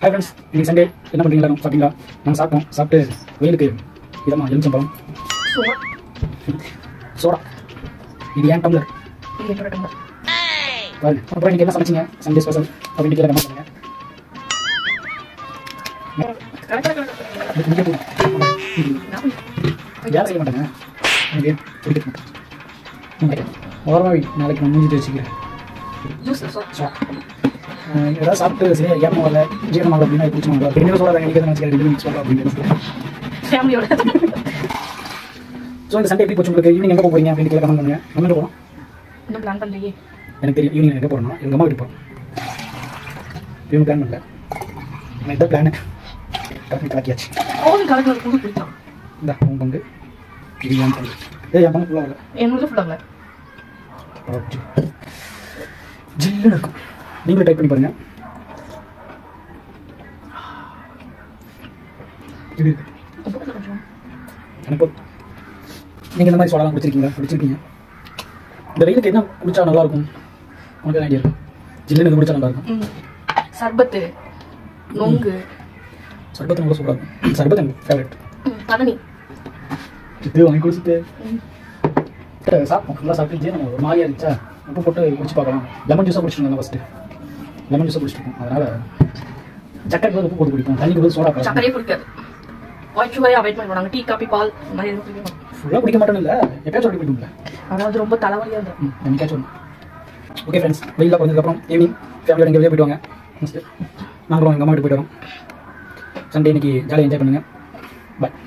Hi friends இன்னைக்கு Sunday என்ன பண்ணுறீங்க எல்லாரும் சாப்பிட்டீங்களா நாங்கள் சாப்பிட்டோம் சாப்பிட்டு வெயிலுக்கு இதமா எலுமிச்சம்பழம் சோடா சோடா இது ஏன் டம்ளர் இது என்னோட டம்ளர் பாருங்க அப்புறம் இன்னைக்கு என்ன சமைச்சிங்க சண்டே ஸ்பெஷல் அப்படின்னு கீழே கமெண்ட் பண்ணுங்க அதுக்கு இங்கே போதும் யாரும் செய்ய மாட்டாங்க எனக்கு பிடிக்க மாட்டேன் ஓரமாக நாளைக்கு நான் மூஞ்சிட்டு வச்சுக்கிறேன் ஜூஸ் ஸோ ஸோ ஏதாவது சாப்பிட்டு சரியா ஏமா வரல ஜீரணம் ஆகல அப்படின்னா பிடிச்சி வாங்க ரெண்டு பேரும் சொல்லாத எனக்கு எதாவது நினச்சிக்கிறேன் ரெண்டு பேரும் சொல்கிறேன் அப்படின்னு ஃபேமிலியோட ஸோ இந்த சண்டே எப்படி போச்சு உங்களுக்கு ஈவினிங் எங்கே போகிறீங்க அப்படின்னு கீழே கமெண்ட் பண்ணுங்க நம்ம எங்கே போகிறோம் இன்னும் பிளான் பண்ணலையே எனக்கு தெரியும் ஈவினிங் எங்கே போகிறோம்னா எங்கள் அம்மா வீட்டு போகிறோம் இவங்க பிளான் பண்ணல நான் இதான் பிளானு கரெக்ட் கலக்கியாச்சு ஓவன் கலக்கில் கூட பிடிச்சான் இந்த உன் பங்கு இது என் பங்கு ஏ என் பங்கு ஃபுல்லாக இல்லை என்னோட ஃபுல்லாக ஓகே ஜில்லுன்னு இருக்கும் நீங்களும் டைப் பண்ணி பாருங்க இது இருக்கு. எனக்கு நீங்கள் இந்த மாதிரி சோடாலாம் குடிச்சிருக்கீங்களா குடிச்சிருக்கீங்க இந்த வெயிலுக்கு என்ன குடிச்சா நல்லா இருக்கும் உனக்கு ஐடியா இருக்கும் ஜில்லுன்னு இது குடிச்சா நல்லா இருக்கும் ம் சர்பத்து நொங்கு சர்பத்து நல்லா சூடாக இருக்கும் சர்பத் எனக்கு ஃபேவரட் ம், தரணி இது வாங்கி குடிச்சிட்டு ம். அஹ் சாப்பிட்டோம் ஃபுல்லாக சாப்பிட்டு ஜீரணம் ஒரு மாதிரியா இருந்துச்சா உப்பு போட்டு குடிச்சு பார்க்கலாம் லெமன் ஜூஸாக குடிச்சிருந்தோம் ஃபஸ்ட்டு லெமன் ஜூஸாக குடிச்சிருக்கோம் அதனால் சக்கரைக்கு பதில் உப்பு போட்டு குடிப்போம் தண்ணிக்கு பதில் சோடா கலக்கும் சர்க்கரையே பிடிக்காது ஒயிட் சுகரே அவாய்ட் பண்ணுவாங்க டீ காபி பால் இந்த மாதிரி எதுவும் பிடிக்கும் ஃபுல்லாக குடிக்க மாட்டோம் இல்லை எப்பயாச்சும் அப்படி குடிக்கும்ல அதாவது ரொம்ப தலைவலியாக இருக்கும் ம் என்னைக்காச்சும் ஒன்று ஓகே ஃப்ரெண்ட்ஸ் வெயிலாக குறைஞ்சதுக்கப்புறம் ஈவினிங் ஃபேமிலியோட எங்கே வெளியே போயிட்டு வாங்க நெக்ஸ்ட்டு நாங்களும் எங்கள் அம்மா வீட்டுக்கு போயிட்டு வரோம் சண்டே இன்னைக்கு ஜாலியாக என்ஜாய் பண்ணுங்கள் பாய்